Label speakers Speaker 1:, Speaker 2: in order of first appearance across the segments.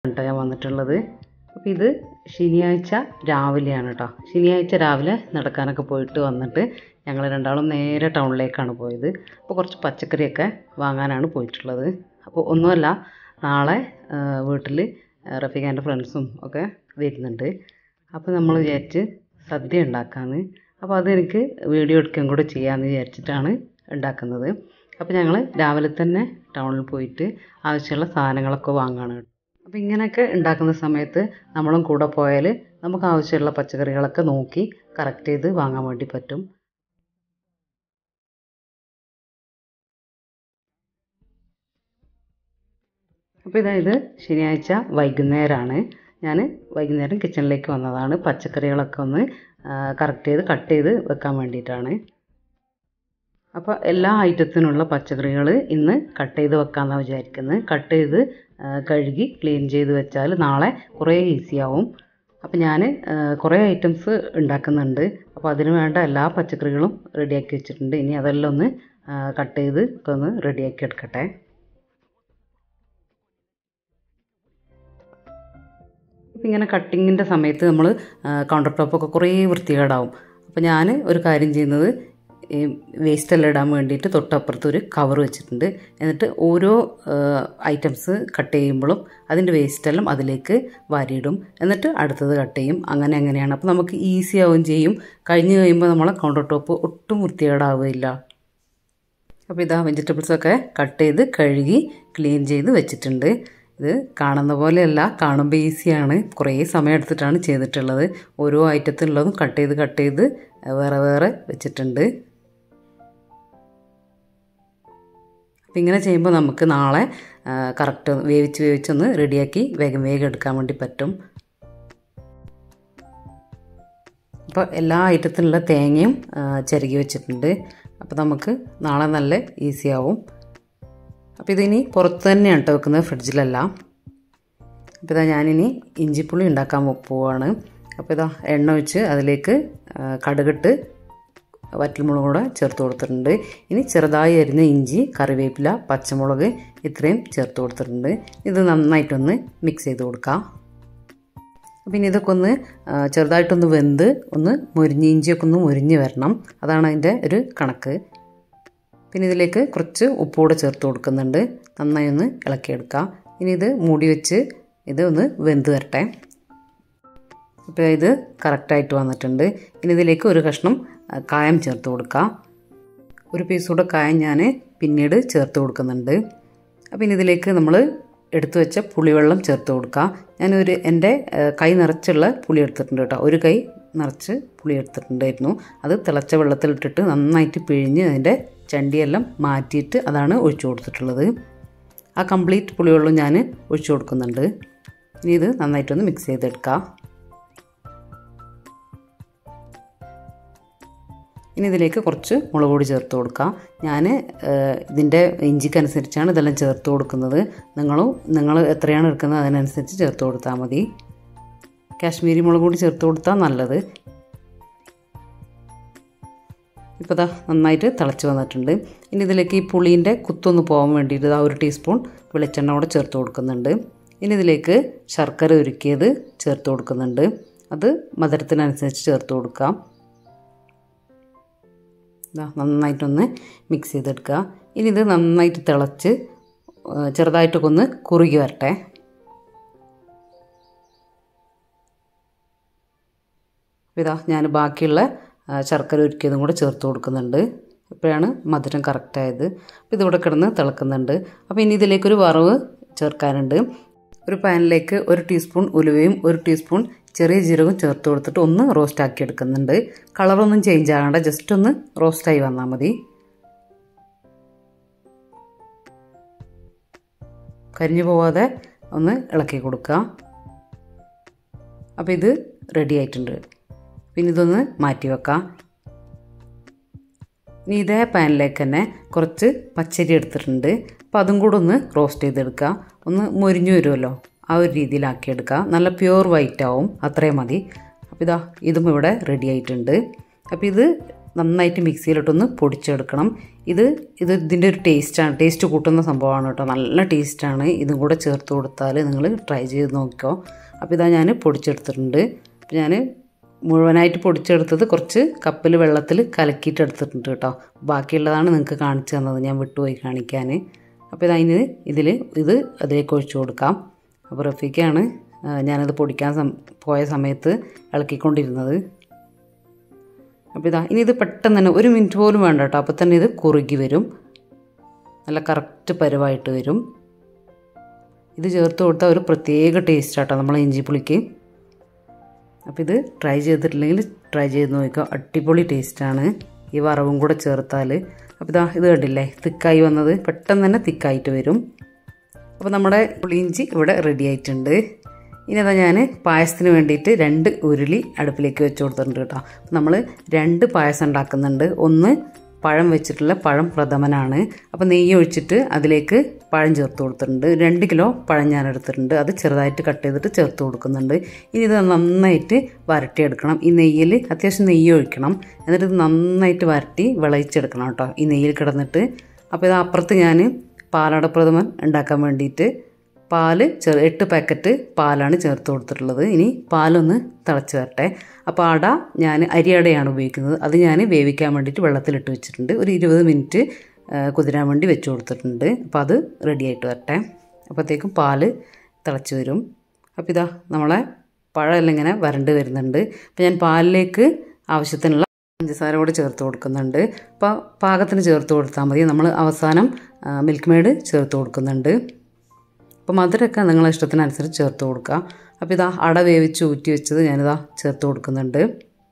Speaker 1: കേട്ടോ ഞാൻ വന്നിട്ടുള്ളത് അപ്പോൾ ഇത് ശനിയാഴ്ച രാവിലെയാണ് കേട്ടോ ശനിയാഴ്ച രാവിലെ നടക്കാനൊക്കെ പോയിട്ട് വന്നിട്ട് ഞങ്ങൾ രണ്ടാളും നേരെ ടൗണിലേക്കാണ് പോയത് അപ്പോൾ കുറച്ച് പച്ചക്കറിയൊക്കെ വാങ്ങാനാണ് പോയിട്ടുള്ളത് അപ്പോൾ ഒന്നുമല്ല നാളെ വീട്ടിൽ റഫീഖാൻ്റെ ഫ്രണ്ട്സും ഒക്കെ വരുന്നുണ്ട് അപ്പോൾ നമ്മൾ വിചാരിച്ച് സദ്യ ഉണ്ടാക്കാമെന്ന് അപ്പോൾ അതെനിക്ക് വീഡിയോ എടുക്കുകയും കൂടെ ചെയ്യാമെന്ന് വിചാരിച്ചിട്ടാണ് ഉണ്ടാക്കുന്നത് അപ്പോൾ ഞങ്ങൾ രാവിലെ തന്നെ ടൗണിൽ പോയിട്ട് ആവശ്യമുള്ള സാധനങ്ങളൊക്കെ വാങ്ങുകയാണ് അപ്പോൾ ഇങ്ങനെയൊക്കെ ഉണ്ടാക്കുന്ന സമയത്ത് നമ്മളും കൂടെ പോയാൽ നമുക്ക് ആവശ്യമുള്ള പച്ചക്കറികളൊക്കെ നോക്കി കറക്റ്റ് ചെയ്ത് വാങ്ങാൻ വേണ്ടി പറ്റും അപ്പോൾ ഇതായത് ശനിയാഴ്ച വൈകുന്നേരമാണ് ഞാൻ വൈകുന്നേരം കിച്ചണിലേക്ക് വന്നതാണ് പച്ചക്കറികളൊക്കെ ഒന്ന് കറക്റ്റ് ചെയ്ത് കട്ട് ചെയ്ത് വെക്കാൻ വേണ്ടിയിട്ടാണ് അപ്പോൾ എല്ലാ ഐറ്റത്തിനുള്ള പച്ചക്കറികൾ ഇന്ന് കട്ട് ചെയ്ത് വെക്കാമെന്നാണ് വിചാരിക്കുന്നത് കട്ട് ചെയ്ത് കഴുകി ക്ലീൻ ചെയ്ത് വെച്ചാൽ നാളെ കുറേ ഈസിയാവും അപ്പോൾ ഞാൻ കുറേ ഐറ്റംസ് ഉണ്ടാക്കുന്നുണ്ട് അപ്പോൾ അതിന് വേണ്ട എല്ലാ പച്ചക്കറികളും റെഡിയാക്കി വെച്ചിട്ടുണ്ട് ഇനി അതെല്ലാം ഒന്ന് കട്ട് ചെയ്ത് ഒക്കെ ഒന്ന് റെഡിയാക്കി എടുക്കട്ടെ അപ്പം ഇങ്ങനെ കട്ടിങ്ങിൻ്റെ സമയത്ത് നമ്മൾ കൗണ്ടർ ടോപ്പൊക്കെ കുറേ വൃത്തികേടാവും അപ്പോൾ ഞാൻ ഒരു കാര്യം ചെയ്യുന്നത് ഈ വേസ്റ്റ് എല്ലാം ഇടാൻ വേണ്ടിയിട്ട് തൊട്ടപ്പുറത്ത് ഒരു കവർ വെച്ചിട്ടുണ്ട് എന്നിട്ട് ഓരോ ഐറ്റംസ് കട്ട് ചെയ്യുമ്പോഴും അതിൻ്റെ വേസ്റ്റെല്ലാം അതിലേക്ക് വാരിയിടും എന്നിട്ട് അടുത്തത് കട്ട് ചെയ്യും അങ്ങനെ അങ്ങനെയാണ് അപ്പോൾ നമുക്ക് ഈസി ആവുകയും ചെയ്യും കഴിഞ്ഞ് കഴിയുമ്പോൾ നമ്മളെ കൗണ്ടർ ടോപ്പ് ഒട്ടും വൃത്തികേടാവുകയില്ല അപ്പോൾ ഇതാ വെജിറ്റബിൾസൊക്കെ കട്ട് ചെയ്ത് കഴുകി ക്ലീൻ ചെയ്ത് വെച്ചിട്ടുണ്ട് ഇത് കാണുന്ന പോലെയല്ല കാണുമ്പോൾ ഈസിയാണ് കുറേ സമയം എടുത്തിട്ടാണ് ചെയ്തിട്ടുള്ളത് ഓരോ ഐറ്റത്തിനുള്ളതും കട്ട് ചെയ്ത് കട്ട് ചെയ്ത് വേറെ വേറെ വെച്ചിട്ടുണ്ട് അപ്പം ഇങ്ങനെ ചെയ്യുമ്പോൾ നമുക്ക് നാളെ കറക്റ്റ് വേവിച്ച് വേവിച്ചൊന്ന് റെഡിയാക്കി വേഗം വേഗം എടുക്കാൻ വേണ്ടി പറ്റും അപ്പോൾ എല്ലാ ഐറ്റത്തിനുള്ള തേങ്ങയും ചിരകി വെച്ചിട്ടുണ്ട് അപ്പോൾ നമുക്ക് നാളെ നല്ല ഈസി ആവും അപ്പോൾ ഇതിനി പുറത്ത് തന്നെയാണ് കേട്ടോ വെക്കുന്നത് ഫ്രിഡ്ജിലല്ല അപ്പോൾ ഇതാ ഞാനിനി ഇഞ്ചിപ്പുളി ഉണ്ടാക്കാൻ പോവാണ് അപ്പോൾ ഇതാ എണ്ണ ഒഴിച്ച് അതിലേക്ക് കടുകിട്ട് വറ്റൽമുളക് കൂടെ ചേർത്ത് കൊടുത്തിട്ടുണ്ട് ഇനി ചെറുതായി അരിഞ്ഞ ഇഞ്ചി കറിവേപ്പില പച്ചമുളക് ഇത്രയും ചേർത്ത് കൊടുത്തിട്ടുണ്ട് ഇത് നന്നായിട്ടൊന്ന് മിക്സ് ചെയ്ത് കൊടുക്കാം പിന്നെ ഇതൊക്കെ ഒന്ന് ചെറുതായിട്ടൊന്ന് വെന്ത് ഒന്ന് മുരിഞ്ഞ് ഇഞ്ചിയൊക്കെ ഒന്ന് മുരിഞ്ഞ് വരണം അതാണ് അതിൻ്റെ ഒരു കണക്ക് പിന്നെ ഇതിലേക്ക് കുറച്ച് ഉപ്പുകൂടെ ചേർത്ത് കൊടുക്കുന്നുണ്ട് നന്നായി ഒന്ന് ഇളക്കിയെടുക്കാം ഇനി ഇത് മൂടി വെച്ച് ഇത് ഒന്ന് വെന്ത് തരട്ടെ ഇപ്പോൾ ഇത് കറക്റ്റായിട്ട് വന്നിട്ടുണ്ട് ഇനി ഇതിലേക്ക് ഒരു കഷ്ണം കായം ചേർത്ത് കൊടുക്കാം ഒരു പീസ് കൂടെ കായം ഞാൻ പിന്നീട് ചേർത്ത് കൊടുക്കുന്നുണ്ട് അപ്പം ഇനി ഇതിലേക്ക് നമ്മൾ എടുത്തു വെച്ച പുളിവെള്ളം ചേർത്ത് കൊടുക്കാം ഞാനൊരു എൻ്റെ കൈ നിറച്ചുള്ള പുളി എടുത്തിട്ടുണ്ട് കേട്ടോ ഒരു കൈ നിറച്ച് പുളി എടുത്തിട്ടുണ്ടായിരുന്നു അത് തിളച്ച വെള്ളത്തിലിട്ടിട്ട് നന്നായിട്ട് പിഴിഞ്ഞ് അതിൻ്റെ ചണ്ടിയെല്ലാം മാറ്റിയിട്ട് അതാണ് ഒഴിച്ചു കൊടുത്തിട്ടുള്ളത് ആ കംപ്ലീറ്റ് പുളിവെള്ളം ഞാൻ ഒഴിച്ചു കൊടുക്കുന്നുണ്ട് ഇനി ഇത് നന്നായിട്ടൊന്ന് മിക്സ് ചെയ്തെടുക്കാം ഇനി ഇതിലേക്ക് കുറച്ച് മുളക് പൊടി ചേർത്ത് കൊടുക്കാം ഞാൻ ഇതിൻ്റെ ഇഞ്ചിക്കനുസരിച്ചാണ് ഇതെല്ലാം ചേർത്ത് കൊടുക്കുന്നത് നിങ്ങളും നിങ്ങൾ എത്രയാണ് എടുക്കുന്നത് അതിനനുസരിച്ച് ചേർത്ത് കൊടുത്താൽ മതി കാശ്മീരി മുളക് പൊടി ചേർത്ത് കൊടുത്താൽ നല്ലത് ഇപ്പോൾ ഇതാ നന്നായിട്ട് തിളച്ച് വന്നിട്ടുണ്ട് ഇനി ഇതിലേക്ക് ഈ പുളീൻ്റെ കുത്തൊന്ന് പോകാൻ വേണ്ടിയിട്ട് ഇതാ ഒരു ടീസ്പൂൺ വെളിച്ചെണ്ണ കൂടെ ചേർത്ത് കൊടുക്കുന്നുണ്ട് ഇനി ഇതിലേക്ക് ശർക്കര ഉരുക്കിയത് ചേർത്ത് കൊടുക്കുന്നുണ്ട് അത് മധുരത്തിനനുസരിച്ച് ചേർത്ത് കൊടുക്കാം ഇതാ നന്നായിട്ടൊന്ന് മിക്സ് ചെയ്തെടുക്കുക ഇനി ഇത് നന്നായിട്ട് തിളച്ച് ചെറുതായിട്ടൊക്കെ ഒന്ന് കുറുകി വരട്ടെ ഇതാ ഞാൻ ബാക്കിയുള്ള ശർക്കര ഉരുക്കിയതും കൂടെ ചേർത്ത് കൊടുക്കുന്നുണ്ട് ഇപ്പോഴാണ് മധുരം കറക്റ്റായത് അപ്പോൾ ഇതിവിടെ കിടന്ന് തിളക്കുന്നുണ്ട് അപ്പോൾ ഇനി ഇതിലേക്കൊരു വറവ് ചേർക്കാനുണ്ട് ഒരു പാനിലേക്ക് ഒരു ടീസ്പൂൺ ഉലുവയും ഒരു ടീസ്പൂൺ ചെറിയ ജീരകവും ചേർത്ത് കൊടുത്തിട്ട് ഒന്ന് റോസ്റ്റ് ആക്കി എടുക്കുന്നുണ്ട് കളറൊന്നും ചേഞ്ച് ആകണ്ട ജസ്റ്റ് ഒന്ന് റോസ്റ്റായി വന്നാൽ മതി കരിഞ്ഞു പോവാതെ ഒന്ന് ഇളക്കി കൊടുക്കുക അപ്പോൾ ഇത് റെഡി ആയിട്ടുണ്ട് പിന്നെ ഇതൊന്ന് മാറ്റി വെക്കാം ഇനി ഇതേ പാനിലേക്ക് തന്നെ കുറച്ച് പച്ചരി എടുത്തിട്ടുണ്ട് അപ്പോൾ അതും കൂടെ ഒന്ന് റോസ്റ്റ് ചെയ്തെടുക്കുക ഒന്ന് മുരിഞ്ഞു വരുമല്ലോ ആ ഒരു രീതിയിലാക്കിയെടുക്കുക നല്ല പ്യുവർ വൈറ്റ് ആവും അത്രയും മതി അപ്പോൾ ഇതാ ഇതും ഇവിടെ റെഡി ആയിട്ടുണ്ട് അപ്പോൾ ഇത് നന്നായിട്ട് മിക്സിയിലിട്ടൊന്ന് പൊടിച്ചെടുക്കണം ഇത് ഇത് ഇതിൻ്റെ ഒരു ടേസ്റ്റാണ് ടേസ്റ്റ് കൂട്ടുന്ന സംഭവമാണ് കേട്ടോ നല്ല ടേസ്റ്റാണ് ഇതും കൂടെ ചേർത്ത് കൊടുത്താൽ നിങ്ങൾ ട്രൈ ചെയ്ത് നോക്കിക്കോ അപ്പോൾ ഇതാ ഞാൻ പൊടിച്ചെടുത്തിട്ടുണ്ട് അപ്പോൾ ഞാൻ മുഴുവനായിട്ട് പൊടിച്ചെടുത്തത് കുറച്ച് കപ്പിൽ വെള്ളത്തിൽ കലക്കിയിട്ട് എടുത്തിട്ടുണ്ട് കേട്ടോ ബാക്കിയുള്ളതാണ് നിങ്ങൾക്ക് കാണിച്ചു തന്നത് ഞാൻ വിട്ടുപോയി കാണിക്കാൻ അപ്പോൾ ഇതതിന് ഇതിൽ ഇത് അതിലേക്ക് ഒഴിച്ചു കൊടുക്കാം അപ്പോൾ റഫീക്കാണ് ഞാനത് പൊടിക്കാൻ സം പോയ സമയത്ത് ഇളക്കിക്കൊണ്ടിരുന്നത് അപ്പോൾ ഇതാ ഇനി ഇത് പെട്ടെന്ന് തന്നെ ഒരു മിനിറ്റ് പോലും വേണ്ട കേട്ടോ അപ്പോൾ തന്നെ ഇത് കുറുകി വരും നല്ല കറക്റ്റ് പരുവായിട്ട് വരും ഇത് ചേർത്ത് കൊടുത്താൽ ഒരു പ്രത്യേക ടേസ്റ്റ് ആട്ടോ നമ്മളെ ഇഞ്ചിപ്പുളിക്ക് അപ്പോൾ ഇത് ട്രൈ ചെയ്തിട്ടില്ലെങ്കിൽ ട്രൈ ചെയ്ത് നോക്കുക അടിപൊളി ടേസ്റ്റാണ് ഈ വറവും കൂടെ ചേർത്താൽ അപ്പോൾ ഇതാ ഇത് കണ്ടില്ലേ തിക്കായി വന്നത് പെട്ടെന്ന് തന്നെ തിക്കായിട്ട് വരും അപ്പോൾ നമ്മുടെ പുളിയിഞ്ചി ഇവിടെ റെഡി ആയിട്ടുണ്ട് ഇനി അതാ ഞാൻ പായസത്തിന് വേണ്ടിയിട്ട് രണ്ട് ഉരുളി അടുപ്പിലേക്ക് വെച്ച് കൊടുത്തിട്ടുണ്ട് കേട്ടോ അപ്പോൾ നമ്മൾ രണ്ട് പായസം ഉണ്ടാക്കുന്നുണ്ട് ഒന്ന് പഴം വെച്ചിട്ടുള്ള പഴം പ്രഥമനാണ് അപ്പോൾ നെയ്യ് ഒഴിച്ചിട്ട് അതിലേക്ക് പഴം ചേർത്ത് കൊടുത്തിട്ടുണ്ട് രണ്ട് കിലോ പഴം ഞാൻ എടുത്തിട്ടുണ്ട് അത് ചെറുതായിട്ട് കട്ട് ചെയ്തിട്ട് ചേർത്ത് കൊടുക്കുന്നുണ്ട് ഇനി ഇത് നന്നായിട്ട് വരട്ടിയെടുക്കണം ഈ നെയ്യിൽ അത്യാവശ്യം നെയ്യ് ഒഴിക്കണം എന്നിട്ട് ഇത് നന്നായിട്ട് വരട്ടി വിളയിച്ചെടുക്കണം കേട്ടോ ഈ നെയ്യിൽ കിടന്നിട്ട് അപ്പോൾ ഇത് അപ്പുറത്ത് ഞാൻ പാലട പ്രഥമൻ ഉണ്ടാക്കാൻ വേണ്ടിയിട്ട് പാല് ചെറു എട്ട് പാക്കറ്റ് പാലാണ് ചേർത്ത് കൊടുത്തിട്ടുള്ളത് ഇനി പാലൊന്ന് തിളച്ച് വരട്ടെ അപ്പോൾ അട ഞാൻ അരിയടയാണ് ഉപയോഗിക്കുന്നത് അത് ഞാൻ വേവിക്കാൻ വേണ്ടിയിട്ട് വെള്ളത്തിലിട്ട് വെച്ചിട്ടുണ്ട് ഒരു ഇരുപത് മിനിറ്റ് കുതിരാൻ വേണ്ടി വെച്ച് കൊടുത്തിട്ടുണ്ട് അപ്പോൾ അത് റെഡി ആയിട്ട് വരട്ടെ അപ്പോഴത്തേക്കും പാല് തിളച്ച് വരും അപ്പോൾ ഇതാ നമ്മളെ പഴമെല്ലാം ഇങ്ങനെ വരണ്ട് വരുന്നുണ്ട് അപ്പോൾ ഞാൻ പാലിലേക്ക് ആവശ്യത്തിനുള്ള പഞ്ചസാര കൂടെ ചേർത്ത് കൊടുക്കുന്നുണ്ട് അപ്പോൾ പാകത്തിന് ചേർത്ത് കൊടുത്താൽ മതി നമ്മൾ അവസാനം മിൽക്ക് മെയ്ഡ് ചേർത്ത് കൊടുക്കുന്നുണ്ട് അപ്പോൾ മധുരമൊക്കെ നിങ്ങളെ ഇഷ്ടത്തിനനുസരിച്ച് ചേർത്ത് കൊടുക്കുക അപ്പോൾ ഇതാ അട വേവിച്ച് ഊറ്റി വെച്ചത് ഞാനിതാ ചേർത്ത് കൊടുക്കുന്നുണ്ട്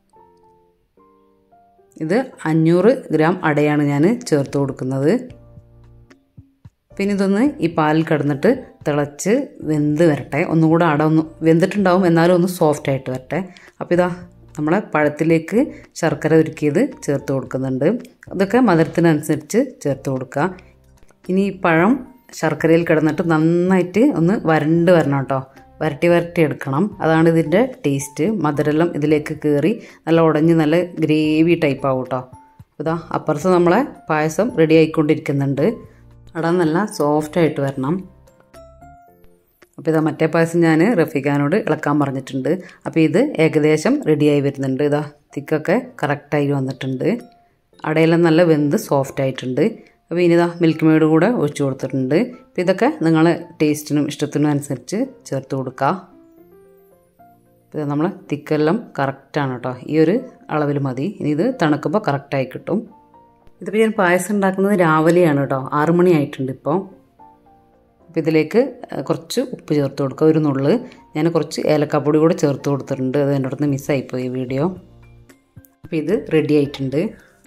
Speaker 1: ഇത് അഞ്ഞൂറ് ഗ്രാം അടയാണ് ഞാൻ ചേർത്ത് കൊടുക്കുന്നത് പിന്നെ ഇതൊന്ന് ഈ പാലിൽ കിടന്നിട്ട് തിളച്ച് വെന്ത് വരട്ടെ ഒന്നുകൂടെ അട ഒന്ന് വെന്തിട്ടുണ്ടാവും എന്നാലും ഒന്ന് സോഫ്റ്റ് ആയിട്ട് വരട്ടെ അപ്പോൾ ഇതാ നമ്മളെ പഴത്തിലേക്ക് ശർക്കര ഉരുക്കിയത് ചേർത്ത് കൊടുക്കുന്നുണ്ട് അതൊക്കെ മധുരത്തിനനുസരിച്ച് ചേർത്ത് കൊടുക്കുക ഇനി ഈ പഴം ശർക്കരയിൽ കിടന്നിട്ട് നന്നായിട്ട് ഒന്ന് വരണ്ട് വരണം കേട്ടോ വരട്ടി വരട്ടി എടുക്കണം അതാണ് ഇതിൻ്റെ ടേസ്റ്റ് മധുരെല്ലാം ഇതിലേക്ക് കയറി നല്ല ഉടഞ്ഞ് നല്ല ഗ്രേവി ടൈപ്പ് ആവും കേട്ടോ ഇതാ അപ്പുറത്ത് നമ്മളെ പായസം റെഡി ആയിക്കൊണ്ടിരിക്കുന്നുണ്ട് അവിടെ നല്ല സോഫ്റ്റ് ആയിട്ട് വരണം അപ്പോൾ ഇതാ മറ്റേ പായസം ഞാൻ റഫീഖാനോട് ഇളക്കാൻ പറഞ്ഞിട്ടുണ്ട് അപ്പോൾ ഇത് ഏകദേശം റെഡിയായി വരുന്നുണ്ട് ഇതാ തിക്കൊക്കെ കറക്റ്റായി വന്നിട്ടുണ്ട് അടയെല്ലാം നല്ല വെന്ത് സോഫ്റ്റ് ആയിട്ടുണ്ട് അപ്പോൾ ഇനി ഇതാ മിൽക്ക് മെയ്ഡ് കൂടെ ഒഴിച്ചു കൊടുത്തിട്ടുണ്ട് അപ്പോൾ ഇതൊക്കെ നിങ്ങളെ ടേസ്റ്റിനും ഇഷ്ടത്തിനും അനുസരിച്ച് ചേർത്ത് കൊടുക്കുക ഇത് നമ്മൾ തിക്കെല്ലാം കറക്റ്റാണ് കേട്ടോ ഈ ഒരു അളവിൽ മതി ഇനി ഇത് തണുക്കുമ്പോൾ കറക്റ്റായി കിട്ടും ഇതിപ്പോൾ ഞാൻ പായസം ഉണ്ടാക്കുന്നത് രാവിലെയാണ് കേട്ടോ ആറ് മണി ആയിട്ടുണ്ട് ഇപ്പോൾ അപ്പോൾ ഇതിലേക്ക് കുറച്ച് ഉപ്പ് ചേർത്ത് കൊടുക്കുക ഒരു നുള്ള് ഞാൻ കുറച്ച് ഏലക്കാപ്പൊടി കൂടെ ചേർത്ത് കൊടുത്തിട്ടുണ്ട് അത് എൻ്റെ അടുത്ത് മിസ്സായിപ്പോയി വീഡിയോ അപ്പോൾ ഇത് റെഡി ആയിട്ടുണ്ട്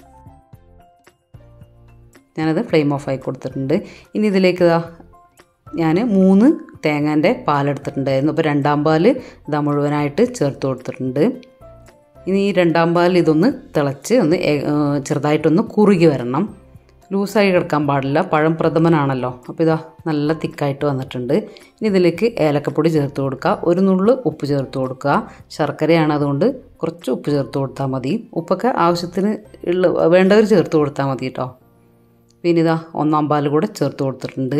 Speaker 1: ഞാനത് ഫ്ലെയിം ഓഫ് ആയി കൊടുത്തിട്ടുണ്ട് ഇനി ഇതിലേക്ക് ഇതാ ഞാൻ മൂന്ന് തേങ്ങാൻ്റെ പാലെടുത്തിട്ടുണ്ടായിരുന്നു അപ്പോൾ രണ്ടാം പാൽ ഇതാ മുഴുവനായിട്ട് ചേർത്ത് കൊടുത്തിട്ടുണ്ട് ഇനി ഈ രണ്ടാം പാൽ ഇതൊന്ന് തിളച്ച് ഒന്ന് ചെറുതായിട്ടൊന്ന് കുറുകി വരണം ലൂസായി കിടക്കാൻ പാടില്ല പഴം പ്രഥമനാണല്ലോ അപ്പോൾ ഇതാ നല്ല തിക്കായിട്ട് വന്നിട്ടുണ്ട് ഇനി ഇതിലേക്ക് ഏലക്കപ്പൊടി ചേർത്ത് കൊടുക്കുക ഒരു നുള്ളു ഉപ്പ് ചേർത്ത് കൊടുക്കുക ശർക്കരയാണ് അതുകൊണ്ട് കുറച്ച് ഉപ്പ് ചേർത്ത് കൊടുത്താൽ മതി ഉപ്പൊക്കെ ആവശ്യത്തിന് ഉള്ള വേണ്ടവർ ചേർത്ത് കൊടുത്താൽ മതി കേട്ടോ പിന്നെ ഇതാ ഒന്നാം പാൽ കൂടെ ചേർത്ത് കൊടുത്തിട്ടുണ്ട്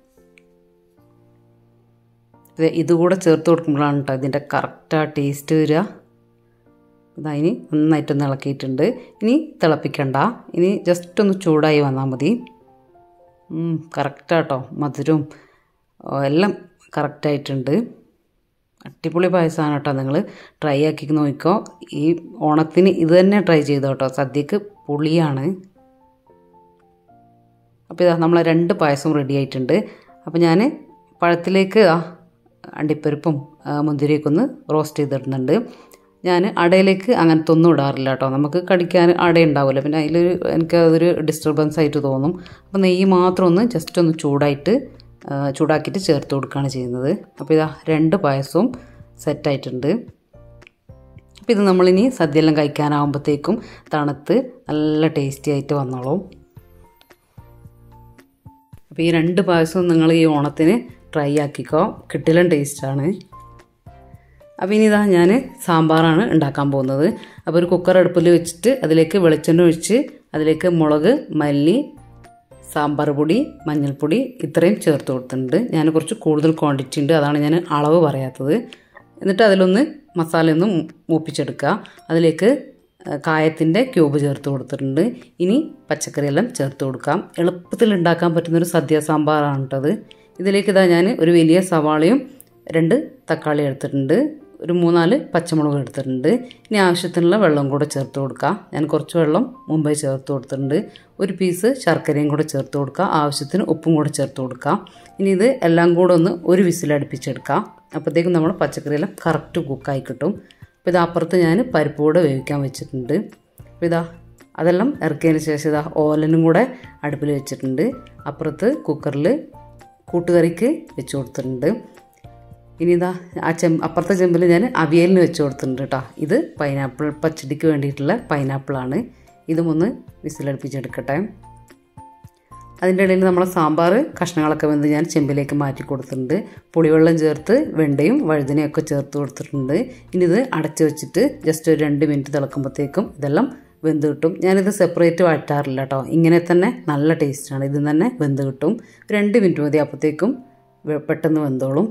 Speaker 1: ഇതുകൂടെ ചേർത്ത് കൊടുക്കുമ്പോഴാണ് കേട്ടോ ഇതിൻ്റെ കറക്റ്റ് ആ ടേസ്റ്റ് വരിക ഇതാ ഇനി നന്നായിട്ടൊന്ന് ഇളക്കിയിട്ടുണ്ട് ഇനി തിളപ്പിക്കണ്ട ഇനി ജസ്റ്റ് ഒന്ന് ചൂടായി വന്നാൽ മതി കറക്റ്റാട്ടോ മധുരവും എല്ലാം കറക്റ്റായിട്ടുണ്ട് അടിപൊളി പായസമാണ് കേട്ടോ നിങ്ങൾ ട്രൈ ആക്കി നോക്കിക്കോ ഈ ഓണത്തിന് ഇത് തന്നെ ട്രൈ ചെയ്തോ കേട്ടോ സദ്യക്ക് പുളിയാണ് അപ്പോൾ ഇതാ നമ്മളെ രണ്ട് പായസം റെഡി ആയിട്ടുണ്ട് അപ്പോൾ ഞാൻ പഴത്തിലേക്ക് അണ്ടിപ്പരിപ്പും മുന്തിരിയൊക്കെ ഒന്ന് റോസ്റ്റ് ചെയ്തിടുന്നുണ്ട് ഞാൻ അടയിലേക്ക് അങ്ങനത്തെ ഒന്നും ഇടാറില്ല കേട്ടോ നമുക്ക് കടിക്കാൻ അട ഉണ്ടാവില്ല പിന്നെ അതിൽ എനിക്ക് അതൊരു ഡിസ്റ്റർബൻസ് ആയിട്ട് തോന്നും അപ്പോൾ നെയ്യ് മാത്രം ഒന്ന് ജസ്റ്റ് ഒന്ന് ചൂടായിട്ട് ചൂടാക്കിയിട്ട് ചേർത്ത് കൊടുക്കുകയാണ് ചെയ്യുന്നത് അപ്പോൾ ഇതാ രണ്ട് പായസവും സെറ്റായിട്ടുണ്ട് അപ്പോൾ ഇത് നമ്മളിനി സദ്യയെല്ലാം കഴിക്കാനാകുമ്പോഴത്തേക്കും തണുത്ത് നല്ല ടേസ്റ്റി ആയിട്ട് വന്നോളും അപ്പോൾ ഈ രണ്ട് പായസവും നിങ്ങൾ ഈ ഓണത്തിന് ട്രൈ ആക്കിക്കോ കിട്ടിലും ടേസ്റ്റാണ് അപ്പോൾ ഇനി ഇതാ ഞാൻ സാമ്പാറാണ് ഉണ്ടാക്കാൻ പോകുന്നത് അപ്പോൾ ഒരു കുക്കർ അടുപ്പിൽ വെച്ചിട്ട് അതിലേക്ക് വെളിച്ചെണ്ണ ഒഴിച്ച് അതിലേക്ക് മുളക് മല്ലി സാമ്പാർ പൊടി മഞ്ഞൾപ്പൊടി ഇത്രയും ചേർത്ത് കൊടുത്തിട്ടുണ്ട് ഞാൻ കുറച്ച് കൂടുതൽ ക്വാണ്ടിറ്റി ഉണ്ട് അതാണ് ഞാൻ അളവ് പറയാത്തത് എന്നിട്ട് അതിലൊന്ന് മസാല ഒന്ന് മൂപ്പിച്ചെടുക്കുക അതിലേക്ക് കായത്തിൻ്റെ ക്യൂബ് ചേർത്ത് കൊടുത്തിട്ടുണ്ട് ഇനി പച്ചക്കറിയെല്ലാം ചേർത്ത് കൊടുക്കാം എളുപ്പത്തിൽ ഉണ്ടാക്കാൻ പറ്റുന്നൊരു സദ്യ സാമ്പാറാണ് കേട്ടത് ഇതിലേക്ക് ഇതാ ഞാൻ ഒരു വലിയ സവാളയും രണ്ട് തക്കാളി എടുത്തിട്ടുണ്ട് ഒരു മൂന്നാല് പച്ചമുളക് എടുത്തിട്ടുണ്ട് ഇനി ആവശ്യത്തിനുള്ള വെള്ളം കൂടെ ചേർത്ത് കൊടുക്കുക ഞാൻ കുറച്ച് വെള്ളം മുമ്പേ ചേർത്ത് കൊടുത്തിട്ടുണ്ട് ഒരു പീസ് ശർക്കരയും കൂടെ ചേർത്ത് കൊടുക്കുക ആവശ്യത്തിന് ഉപ്പും കൂടെ ചേർത്ത് കൊടുക്കുക ഇനി ഇത് എല്ലാം കൂടെ ഒന്ന് ഒരു വിസിലടുപ്പിച്ചെടുക്കുക അപ്പോഴത്തേക്കും നമ്മൾ പച്ചക്കറിയെല്ലാം കറക്റ്റ് കുക്കായി കിട്ടും അപ്പോൾ ഇത് അപ്പുറത്ത് ഞാൻ പരിപ്പ് കൂടെ വേവിക്കാൻ വെച്ചിട്ടുണ്ട് അപ്പോൾ ഇതാ അതെല്ലാം ഇറക്കിയതിന് ശേഷം ഇതാ ഓലനും കൂടെ അടുപ്പിൽ വെച്ചിട്ടുണ്ട് അപ്പുറത്ത് കുക്കറിൽ കൂട്ടുകറിക്ക് വെച്ച് കൊടുത്തിട്ടുണ്ട് ഇനി ഇതാ ആ ചെം അപ്പുറത്തെ ചെമ്പിൽ ഞാൻ അവിയലിന് വെച്ച് കൊടുത്തിട്ടുണ്ട് കേട്ടോ ഇത് പൈനാപ്പിൾ പച്ചടിക്ക് വേണ്ടിയിട്ടുള്ള പൈനാപ്പിളാണ് ഇതും ഒന്ന് വിസിലടുപ്പിച്ചെടുക്കട്ടെ അതിൻ്റെ ഇടയിൽ നമ്മളെ സാമ്പാർ കഷ്ണങ്ങളൊക്കെ വെന്ത് ഞാൻ ചെമ്പിലേക്ക് മാറ്റി കൊടുത്തിട്ടുണ്ട് പുളിവെള്ളം ചേർത്ത് വെണ്ടയും വഴുതനയും ഒക്കെ ചേർത്ത് കൊടുത്തിട്ടുണ്ട് ഇനി ഇത് അടച്ചു വെച്ചിട്ട് ജസ്റ്റ് ഒരു രണ്ട് മിനിറ്റ് തിളക്കുമ്പോഴത്തേക്കും ഇതെല്ലാം വെന്ത് കിട്ടും ഞാനിത് സെപ്പറേറ്റ് വഴറ്റാറില്ല കേട്ടോ ഇങ്ങനെ തന്നെ നല്ല ടേസ്റ്റാണ് ഇത് തന്നെ വെന്ത് കിട്ടും രണ്ട് മിനിറ്റ് മതി അപ്പോഴത്തേക്കും പെട്ടെന്ന് വെന്തോളും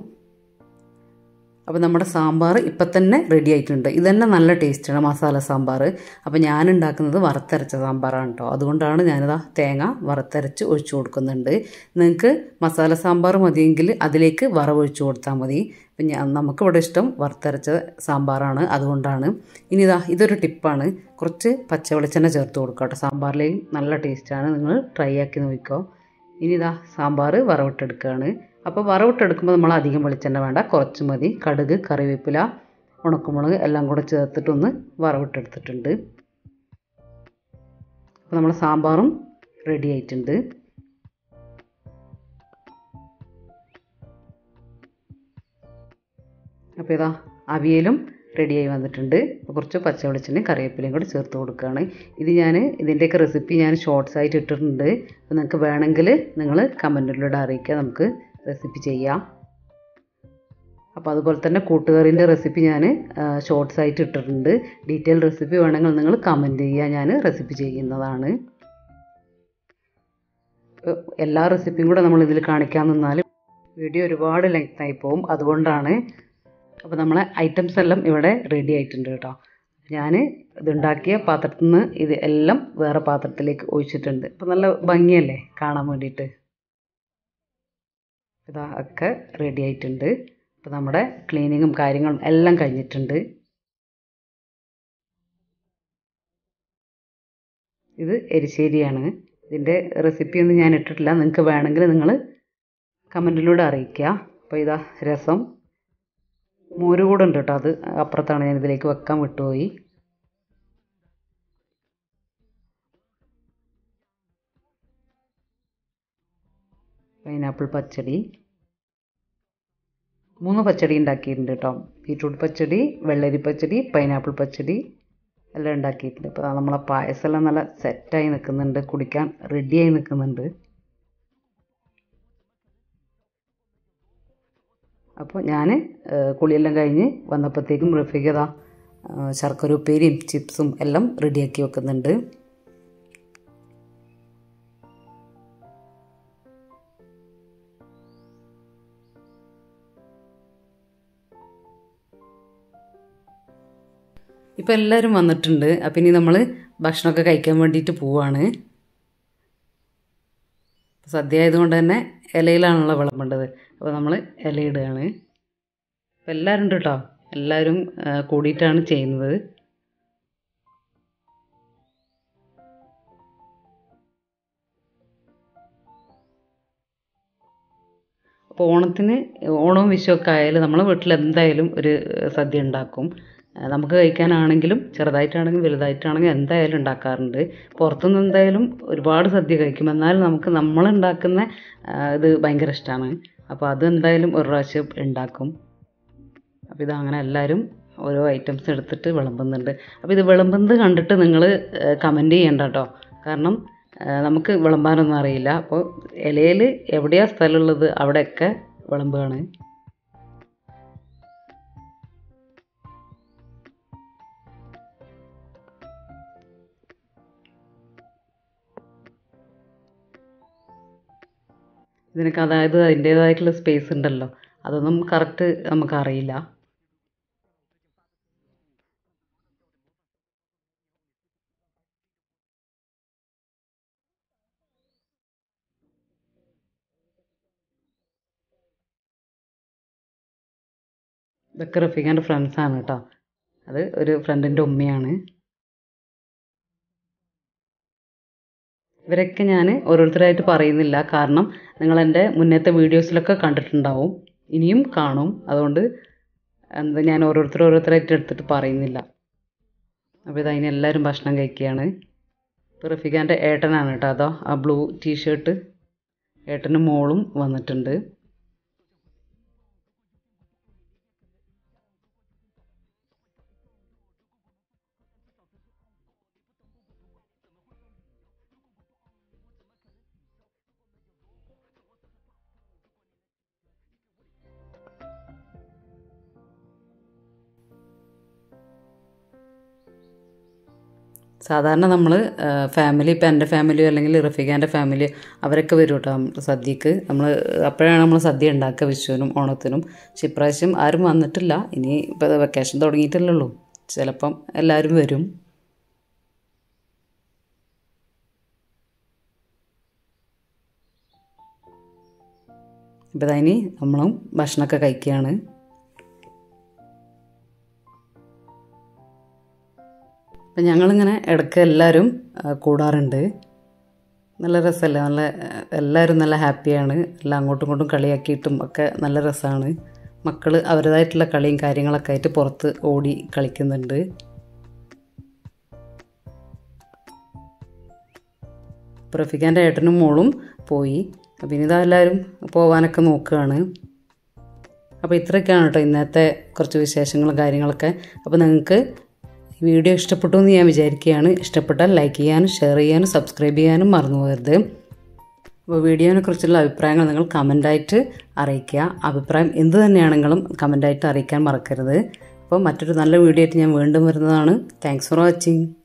Speaker 1: അപ്പോൾ നമ്മുടെ സാമ്പാർ ഇപ്പം തന്നെ റെഡി ആയിട്ടുണ്ട് ഇത് തന്നെ നല്ല ടേസ്റ്റാണ് മസാല സാമ്പാർ അപ്പോൾ ഞാൻ ഉണ്ടാക്കുന്നത് വറുത്തരച്ച സാമ്പാറാണ് കേട്ടോ അതുകൊണ്ടാണ് ഞാനിതാ തേങ്ങ വറുത്തരച്ച് ഒഴിച്ചു കൊടുക്കുന്നുണ്ട് നിങ്ങൾക്ക് മസാല സാമ്പാർ മതിയെങ്കിൽ അതിലേക്ക് വറവൊഴിച്ചു കൊടുത്താൽ മതി അപ്പം ഞാൻ നമുക്കിവിടെ ഇഷ്ടം വറുത്തരച്ച സാമ്പാറാണ് അതുകൊണ്ടാണ് ഇനി ഇതാ ഇതൊരു ടിപ്പാണ് കുറച്ച് പച്ച വെളിച്ചെണ്ണ ചേർത്ത് കൊടുക്കുക കേട്ടോ സാമ്പാറിലേക്ക് നല്ല ടേസ്റ്റാണ് നിങ്ങൾ ട്രൈ ആക്കി നോക്കിക്കോ ഇനി ഇതാ സാമ്പാർ വറവിട്ടെടുക്കുകയാണ് അപ്പോൾ വറവിട്ടെടുക്കുമ്പോൾ നമ്മൾ അധികം വെളിച്ചെണ്ണ വേണ്ട കുറച്ച് മതി കടുക് കറിവേപ്പില ഉണക്കമുളക് എല്ലാം കൂടെ ചേർത്തിട്ടൊന്ന് വറവിട്ടെടുത്തിട്ടുണ്ട് അപ്പോൾ നമ്മുടെ സാമ്പാറും റെഡി ആയിട്ടുണ്ട് അപ്പോൾ ഇതാ അവിയലും റെഡിയായി വന്നിട്ടുണ്ട് കുറച്ച് പച്ച വെളിച്ചെണ്ണയും കറിവേപ്പിലയും കൂടി ചേർത്ത് കൊടുക്കുകയാണ് ഇത് ഞാൻ ഇതിൻ്റെയൊക്കെ റെസിപ്പി ഞാൻ ഷോർട്സ് ആയിട്ട് ഇട്ടിട്ടുണ്ട് അപ്പോൾ നിങ്ങൾക്ക് വേണമെങ്കിൽ നിങ്ങൾ കമൻറ്റിലൂടെ അറിയിക്കുക നമുക്ക് റെസിപ്പി ചെയ്യാം അപ്പോൾ അതുപോലെ തന്നെ കൂട്ടുകറിൻ്റെ റെസിപ്പി ഞാൻ ഷോർട്സ് ആയിട്ട് ഇട്ടിട്ടുണ്ട് ഡീറ്റെയിൽ റെസിപ്പി വേണമെങ്കിൽ നിങ്ങൾ കമൻറ്റ് ചെയ്യുക ഞാൻ റെസിപ്പി ചെയ്യുന്നതാണ് എല്ലാ റെസിപ്പിയും കൂടെ നമ്മൾ ഇതിൽ കാണിക്കാൻ നിന്നാൽ വീഡിയോ ഒരുപാട് ലെങ്ത് ആയി പോകും അതുകൊണ്ടാണ് അപ്പോൾ നമ്മളെ ഐറ്റംസ് എല്ലാം ഇവിടെ റെഡി ആയിട്ടുണ്ട് കേട്ടോ ഞാൻ ഇതുണ്ടാക്കിയ പാത്രത്തിൽ നിന്ന് ഇത് എല്ലാം വേറെ പാത്രത്തിലേക്ക് ഒഴിച്ചിട്ടുണ്ട് അപ്പോൾ നല്ല ഭംഗിയല്ലേ കാണാൻ വേണ്ടിയിട്ട് ഇതാ ഒക്കെ റെഡി ആയിട്ടുണ്ട് അപ്പോൾ നമ്മുടെ ക്ലീനിങ്ങും കാര്യങ്ങളും എല്ലാം കഴിഞ്ഞിട്ടുണ്ട് ഇത് എരിശ്ശേരിയാണ് ഇതിൻ്റെ റെസിപ്പി ഒന്നും ഞാൻ ഇട്ടിട്ടില്ല നിങ്ങൾക്ക് വേണമെങ്കിൽ നിങ്ങൾ കമൻറ്റിലൂടെ അറിയിക്കുക അപ്പോൾ ഇതാ രസം മോര് കൂടെ ഉണ്ട് കേട്ടോ അത് അപ്പുറത്താണ് ഞാൻ ഇതിലേക്ക് വെക്കാൻ വിട്ടുപോയി പൈനാപ്പിൾ പച്ചടി മൂന്ന് പച്ചടി ഉണ്ടാക്കിയിട്ടുണ്ട് കേട്ടോ ബീട്രൂട്ട് പച്ചടി വെള്ളരി പച്ചടി പൈനാപ്പിൾ പച്ചടി എല്ലാം ഉണ്ടാക്കിയിട്ടുണ്ട് ഇപ്പോൾ നമ്മളെ പായസമെല്ലാം നല്ല സെറ്റായി നിൽക്കുന്നുണ്ട് കുടിക്കാൻ റെഡിയായി നിൽക്കുന്നുണ്ട് അപ്പോൾ ഞാൻ കുളിയെല്ലാം കഴിഞ്ഞ് വന്നപ്പോഴത്തേക്കും റഫീഖത ശർക്കര ഉപ്പേരിയും ചിപ്സും എല്ലാം റെഡിയാക്കി വെക്കുന്നുണ്ട് ഇപ്പം എല്ലാവരും വന്നിട്ടുണ്ട് അപ്പം ഇനി നമ്മൾ ഭക്ഷണമൊക്കെ കഴിക്കാൻ വേണ്ടിയിട്ട് പോവാണ് സദ്യ ആയതുകൊണ്ട് തന്നെ ഇലയിലാണല്ലോ വിളമ്പേണ്ടത് അപ്പോൾ നമ്മൾ ഇലയിടുകയാണ് അപ്പം എല്ലാവരും ഉണ്ട് കേട്ടോ എല്ലാവരും കൂടിയിട്ടാണ് ചെയ്യുന്നത് അപ്പോൾ ഓണത്തിന് ഓണവും വിഷുവൊക്കെ ആയാലും നമ്മളെ വീട്ടിൽ എന്തായാലും ഒരു സദ്യ ഉണ്ടാക്കും നമുക്ക് കഴിക്കാനാണെങ്കിലും ചെറുതായിട്ടാണെങ്കിലും വലുതായിട്ടാണെങ്കിലും എന്തായാലും ഉണ്ടാക്കാറുണ്ട് പുറത്തുനിന്ന് എന്തായാലും ഒരുപാട് സദ്യ കഴിക്കും എന്നാലും നമുക്ക് നമ്മളുണ്ടാക്കുന്ന ഇത് ഭയങ്കര ഇഷ്ടമാണ് അപ്പോൾ അത് എന്തായാലും ഒരു പ്രാവശ്യം ഉണ്ടാക്കും അപ്പോൾ ഇത് അങ്ങനെ എല്ലാവരും ഓരോ ഐറ്റംസ് എടുത്തിട്ട് വിളമ്പുന്നുണ്ട് അപ്പോൾ ഇത് വിളമ്പുന്നത് കണ്ടിട്ട് നിങ്ങൾ കമൻറ്റ് ചെയ്യണ്ട കേട്ടോ കാരണം നമുക്ക് വിളമ്പാനൊന്നും അറിയില്ല അപ്പോൾ ഇലയിൽ എവിടെയാണ് സ്ഥലമുള്ളത് അവിടെയൊക്കെ വിളമ്പുകയാണ് ഇതിനൊക്കെ അതായത് അതിൻ്റേതായിട്ടുള്ള സ്പേസ് ഉണ്ടല്ലോ അതൊന്നും കറക്റ്റ് നമുക്കറിയില്ല ഇതൊക്കെ റഫീഖാൻ്റെ ഫ്രണ്ട്സാണ് കേട്ടോ അത് ഒരു ഫ്രണ്ടിൻ്റെ ഉമ്മയാണ് ഇവരൊക്കെ ഞാൻ ഓരോരുത്തരായിട്ട് പറയുന്നില്ല കാരണം നിങ്ങൾ എൻ്റെ മുന്നത്തെ വീഡിയോസിലൊക്കെ കണ്ടിട്ടുണ്ടാവും ഇനിയും കാണും അതുകൊണ്ട് എന്താ ഞാൻ ഓരോരുത്തർ ഓരോരുത്തരായിട്ട് എടുത്തിട്ട് പറയുന്നില്ല അപ്പോൾ ഇത് അതിന് എല്ലാവരും ഭക്ഷണം കഴിക്കുകയാണ് ഇപ്പോൾ റഫീഖാൻ്റെ ഏട്ടനാണ് കേട്ടോ അതോ ആ ബ്ലൂ ടീഷർട്ട് ഏട്ടനും മോളും വന്നിട്ടുണ്ട് സാധാരണ നമ്മൾ ഫാമിലി ഇപ്പം എൻ്റെ ഫാമിലിയോ അല്ലെങ്കിൽ റഫീഖാൻ്റെ ഫാമിലി അവരൊക്കെ വരും കേട്ടോ സദ്യക്ക് നമ്മൾ അപ്പോഴാണ് നമ്മൾ സദ്യ ഉണ്ടാക്കുക വിഷുവിനും ഓണത്തിനും പക്ഷെ ഇപ്രാവശ്യം ആരും വന്നിട്ടില്ല ഇനി ഇപ്പോൾ വെക്കേഷൻ തുടങ്ങിയിട്ടല്ലേ ഉള്ളൂ ചിലപ്പം എല്ലാവരും വരും ഇപ്പം ഇനി നമ്മളും ഭക്ഷണമൊക്കെ കഴിക്കുകയാണ് അപ്പം ഞങ്ങളിങ്ങനെ ഇടയ്ക്ക് എല്ലാവരും കൂടാറുണ്ട് നല്ല രസമല്ലേ നല്ല എല്ലാവരും നല്ല ഹാപ്പിയാണ് എല്ലാം അങ്ങോട്ടും ഇങ്ങോട്ടും കളിയാക്കിയിട്ടും ഒക്കെ നല്ല രസമാണ് മക്കൾ അവരുടേതായിട്ടുള്ള കളിയും കാര്യങ്ങളൊക്കെ ആയിട്ട് പുറത്ത് ഓടി കളിക്കുന്നുണ്ട് പ്രഫിക്കാൻ്റെ ഏട്ടനും മോളും പോയി പിന്നെ ഇതാ എല്ലാവരും പോകാനൊക്കെ നോക്കുകയാണ് അപ്പോൾ ഇത്രയൊക്കെയാണ് കേട്ടോ ഇന്നത്തെ കുറച്ച് വിശേഷങ്ങളും കാര്യങ്ങളൊക്കെ അപ്പോൾ നിങ്ങൾക്ക് വീഡിയോ ഇഷ്ടപ്പെട്ടു എന്ന് ഞാൻ വിചാരിക്കുകയാണ് ഇഷ്ടപ്പെട്ടാൽ ലൈക്ക് ചെയ്യാനും ഷെയർ ചെയ്യാനും സബ്സ്ക്രൈബ് ചെയ്യാനും മറന്നു പോകരുത് അപ്പോൾ വീഡിയോനെ കുറിച്ചുള്ള അഭിപ്രായങ്ങൾ നിങ്ങൾ കമൻ്റായിട്ട് അറിയിക്കുക അഭിപ്രായം എന്ത് തന്നെയാണെങ്കിലും കമൻ്റായിട്ട് അറിയിക്കാൻ മറക്കരുത് അപ്പോൾ മറ്റൊരു നല്ല വീഡിയോ ആയിട്ട് ഞാൻ വീണ്ടും വരുന്നതാണ് താങ്ക്സ് ഫോർ വാച്ചിങ്